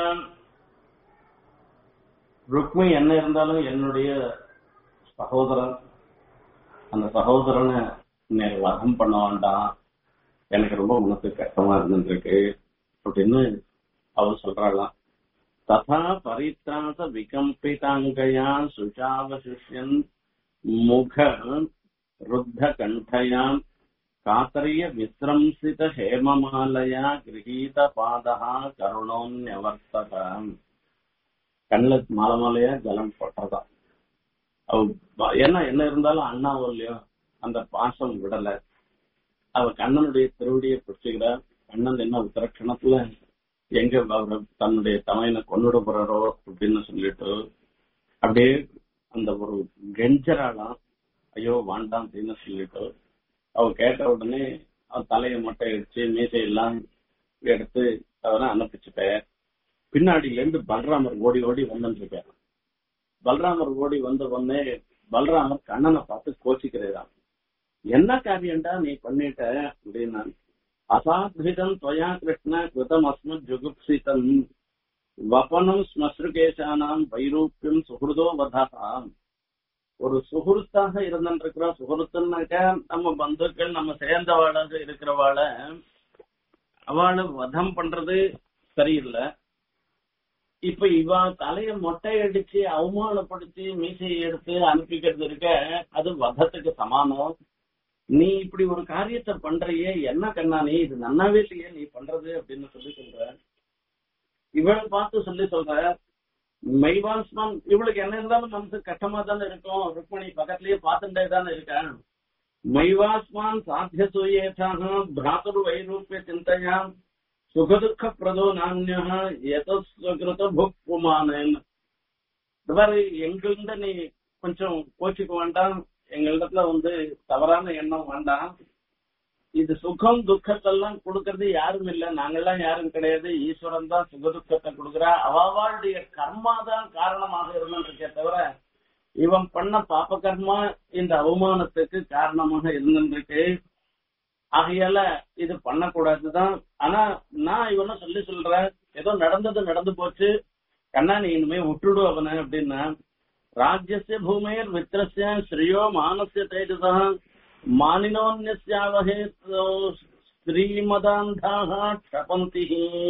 ருக்மி என்ன இருந்தாலும் என்னுடைய சகோதரன் அந்த சகோதரனை நீ வதம் பண்ண வேண்டாம் எனக்கு ரொம்ப மனசு கஷ்டமா இருந்துருக்கு அப்படின்னு அவர் சொல்றாளாம் ததா பரித்ராச விகம்பிதாங்கயா சுஷாவசிஷ்யன் முக ருத்த கண்டயாம் காத்தரிய விசிரம்சித ஹேமமாலயா கிரகீத பாதகா கருணோன்யவர்த்தகம் கண்ணுல மாலை மாலையா ஜலம் போட்டதா அவ என்ன என்ன இருந்தாலும் அண்ணாவோ இல்லையோ அந்த பாசம் விடல அவ கண்ணனுடைய திருவடியை பிடிச்சுக்கிறார் கண்ணன் என்ன உத்தரட்சணத்துல எங்க அவர் தன்னுடைய தமையனை கொண்டுட போறாரோ அப்படின்னு சொல்லிட்டு அப்படியே அந்த ஒரு கெஞ்சராலாம் ஐயோ வேண்டாம் அப்படின்னு சொல்லிட்டு அவ கேட்ட உடனே அவ தலையை மட்டை அடிச்சு மீசையெல்லாம் எடுத்து அவரை அனுப்பிச்சுட்டேன் பின்னாடியில இருந்து பலராமர் ஓடி ஓடி வந்துட்டு இருக்காரு பலராமர் ஓடி வந்த உடனே பலராமர் கண்ணனை பார்த்து கோச்சிக்கிறேதான் என்ன காரியம்டா நீ பண்ணிட்ட அப்படின்னா அசாத்விதம் துவயா கிருஷ்ண கிருதம் அஸ்மத் ஜுகுப்சிதம் வபனம் ஸ்மஸ்ருகேசானாம் வைரூப்பியம் சுகிருதோ வதாம் ஒரு சுகுருத்தாக இருந்துருக்கிற சுகுருத்துனாக்க நம்ம பந்துக்கள் நம்ம சேர்ந்தவாளாக இருக்கிறவாள அவளை வதம் பண்றது சரியில்லை இப்ப இவ தலைய மொட்டை அடிச்சு அவமானப்படுத்தி மீசையை எடுத்து அனுப்பிக்கிறது இருக்க அது வதத்துக்கு சமானம் நீ இப்படி ஒரு காரியத்தை பண்றியே என்ன கண்ணா நீ இது நன்னாவே இல்லையே நீ பண்றது அப்படின்னு சொல்லி சொல்ற இவளை பார்த்து சொல்லி சொல்ற மெய்வான்ஸ்மான் இவளுக்கு என்ன இருந்தாலும் மனசு கஷ்டமா தானே இருக்கும் ருக்மணி பக்கத்துலயே பார்த்துட்டே தானே இருக்கேன் மைவாஸ்மான் சாத்திய சூயேதாக பிராத்துரு வைரூப்பிய சிந்தையா சுகதுக்க பிரதோ நானியா எதஸ்கிருத புக் புமானேன் இந்த மாதிரி எங்கள்கிட்ட நீ கொஞ்சம் கோச்சிக்க வேண்டாம் எங்களிடத்துல வந்து தவறான எண்ணம் வேண்டாம் இது சுகம் துக்கத்தெல்லாம் கொடுக்கறது யாரும் இல்ல நாங்கெல்லாம் யாரும் கிடையாது ஈஸ்வரன் தான் சுக துக்கத்தை கொடுக்குறா அவளுடைய கர்மா தான் காரணமாக இருந்துருக்கே தவிர இவன் பண்ண பாப கர்மா இந்த அவமானத்துக்கு காரணமாக இருந்துருக்கு ஆகையால இது பண்ணக்கூடாதுதான் ஆனா நான் இவனை சொல்லி சொல்றேன் ஏதோ நடந்தது நடந்து போச்சு கண்ணா நீ இனிமே விட்டுடு அவனை அப்படின்னா ராஜ்யசிய பூமியர் மித்திரஸ்ய ஸ்ரீயோ மானசிய தேஜசா மானினோன்யஸ்யாவகே ஸ்ரீமதாந்தாக க்ஷபந்தி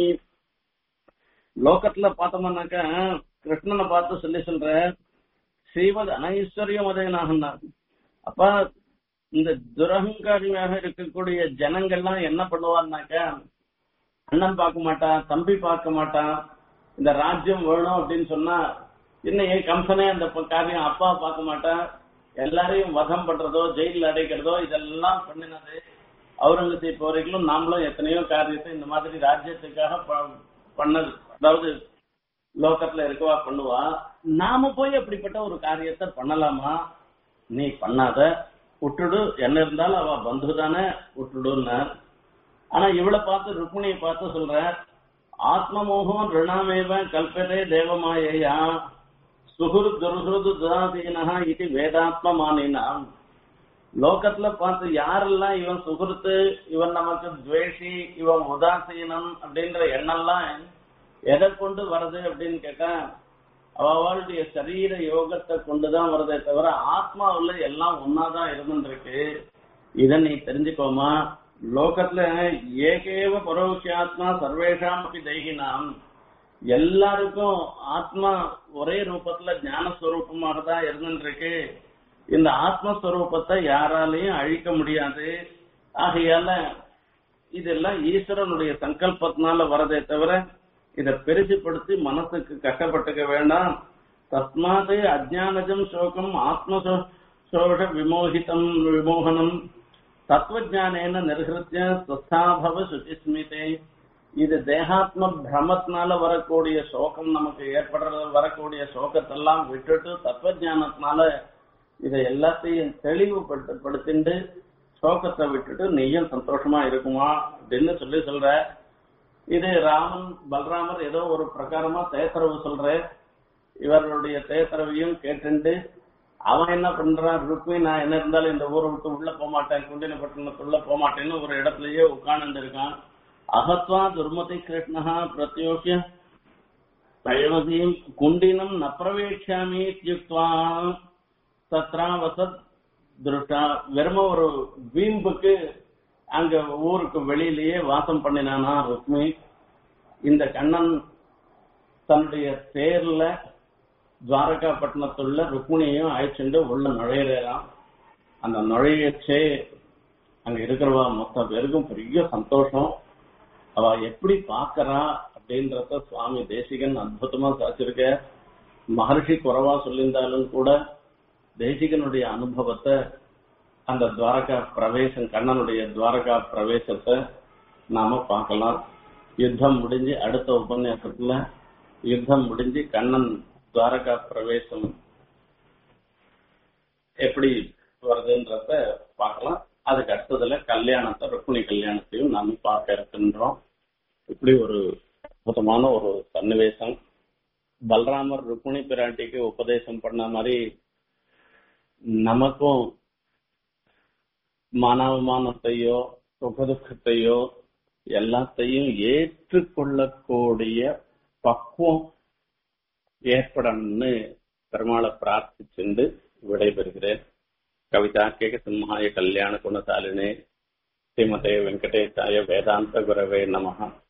லோகத்துல பார்த்தோம்னாக்க கிருஷ்ணனை பார்த்து சொல்லி சொல்ற ஸ்ரீமத் அனைஸ்வர்யம் அதேனாகனா அப்ப இந்த துரகங்காரியாக இருக்கக்கூடிய ஜனங்கள்லாம் என்ன பண்ணுவான்னாக்க அண்ணன் பார்க்க மாட்டான் தம்பி பார்க்க மாட்டான் இந்த ராஜ்யம் வேணும் அப்படின்னு சொன்னா இன்னும் ஏன் கம்சனே அந்த ப- காரியம் அப்பா பார்க்க மாட்டான் எல்லாரையும் வதம் பண்றதோ ஜெயிலில் அடைக்கிறதோ இதெல்லாம் பண்ணினது அவுரங்கசீப் வரைக்கும் நாமளும் எத்தனையோ காரியத்தை இந்த மாதிரி ராஜ்யத்துக்காக ப- பண்ணது அதாவது லோகத்துல இருக்கவா பண்ணுவா நாம போய் அப்படிப்பட்ட ஒரு காரியத்தை பண்ணலாமா நீ பண்ணாத விட்டுடு என்ன இருந்தாலும் அவ பந்து தானே விட்டுடுன்னு ஆனா இவளை பார்த்து ருக்மிணியை பார்த்து சொல்ற ஆத்மமோகம் ரிணாமேவ கல்பதே தேவமாயையா சுகுரு துருகுருது துராதீனா இது வேதாத்ம மானினாம் லோகத்துல பார்த்து யாரெல்லாம் இவன் சுகுருத்து இவன் நமக்கு துவேஷி இவன் உதாசீனம் அப்படின்ற எண்ணம்லாம் எதை கொண்டு வருது அப்படின்னு கேட்டா அவளுடைய சரீர யோகத்தை கொண்டுதான் வருதே தவிர ஆத்மாவுல எல்லாம் ஒன்னாதான் இருந்துருக்கு இதை நீ தெரிஞ்சுக்கோமா லோகத்துல ஏகேவ பரோட்சாத்மா சர்வேஷாம் அப்படி தெய்கினாம் எல்லாருக்கும் ஆத்மா ஒரே ரூபத்துல ஞானஸ்வரூபமாக தான் இருந்துருக்கு இந்த ஆத்மஸ்வரூபத்தை யாராலையும் அழிக்க முடியாது ஆகையால இதெல்லாம் ஈஸ்வரனுடைய சங்கல்பத்தினால வரதே தவிர இதை பெருசுப்படுத்தி மனசுக்கு கஷ்டப்பட்டுக்க வேண்டாம் தஸ்மாத் அஜானஜம் சோகம் ஆத்ம சோஷ விமோகிதம் விமோகனம் தத்துவஜானேன நிர்ஹிருத்திய ஸ்வஸ்தாபவ சுச்சிஸ்மிதே இது தேகாத்ம பிரமத்தினால வரக்கூடிய சோகம் நமக்கு ஏற்படுறது வரக்கூடிய சோகத்தெல்லாம் விட்டுட்டு தத்துவஜானத்தினால இதை எல்லாத்தையும் தெளிவுபடுத்தப்படுத்திண்டு சோகத்தை விட்டுட்டு நீயும் சந்தோஷமா இருக்குமா அப்படின்னு சொல்லி சொல்ற இது ராமன் பலராமர் ஏதோ ஒரு பிரகாரமா தேத்தரவு சொல்ற இவர்களுடைய தேத்தரவையும் கேட்டுண்டு அவன் என்ன பண்றான் ருக்மி நான் என்ன இருந்தாலும் இந்த ஊரை விட்டு உள்ள போக மாட்டேன் குண்டினப்பட்டினத்துள்ள போக மாட்டேன்னு ஒரு இடத்துலயே உட்கார்ந்து இருக்கான் அகத்வா துர்மதி கிருஷ்ணா பிரத்யோகிய தயவதியும் குண்டினம் ந பிரவேட்சாமி இத்யுக்த்வா தத்ரா வசத் திருஷ்டா வெறும ஒரு வீம்புக்கு அங்க ஊருக்கு வெளியிலேயே வாசம் பண்ணினானா ருக்மி இந்த கண்ணன் தன்னுடைய தேர்ல துவாரகாப்பட்டினத்துள்ள ருக்மிணியையும் அழைச்சிட்டு உள்ள நுழையிறான் அந்த நுழையச்சே அங்க இருக்கிறவா மொத்த பேருக்கும் பெரிய சந்தோஷம் அவ எப்படி பாக்குறா அப்படின்றத சுவாமி தேசிகன் அற்புதமா சாச்சிருக்க மகர்ஷி குறைவா சொல்லியிருந்தாலும் கூட தேசிகனுடைய அனுபவத்தை அந்த துவாரகா பிரவேசம் கண்ணனுடைய துவாரகா பிரவேசத்தை நாம பார்க்கலாம் யுத்தம் முடிஞ்சு அடுத்த உபன்யாசத்துல யுத்தம் முடிஞ்சு கண்ணன் துவாரகா பிரவேசம் எப்படி வருதுன்றத பார்க்கலாம் அதுக்கு அடுத்ததுல கல்யாணத்தை ருக்மிணி கல்யாணத்தையும் நாம பார்க்க இருக்கின்றோம் இப்படி ஒரு அற்புதமான ஒரு சன்னிவேசம் பலராமர் ருக்மிணி பிராட்டிக்கு உபதேசம் பண்ண மாதிரி நமக்கும் மானவமானத்தையோ சுகதுக்கத்தையோ எல்லாத்தையும் ஏற்றுக்கொள்ளக்கூடிய பக்குவம் ஏற்படணும்னு பெருமாளை பிரார்த்திச்சுண்டு விடைபெறுகிறேன் கவிதா கேக சிம்ஹாய கல்யாண குணசாலினே ஸ்ரீமதே வெங்கடேசாய வேதாந்த குரவே நமஹா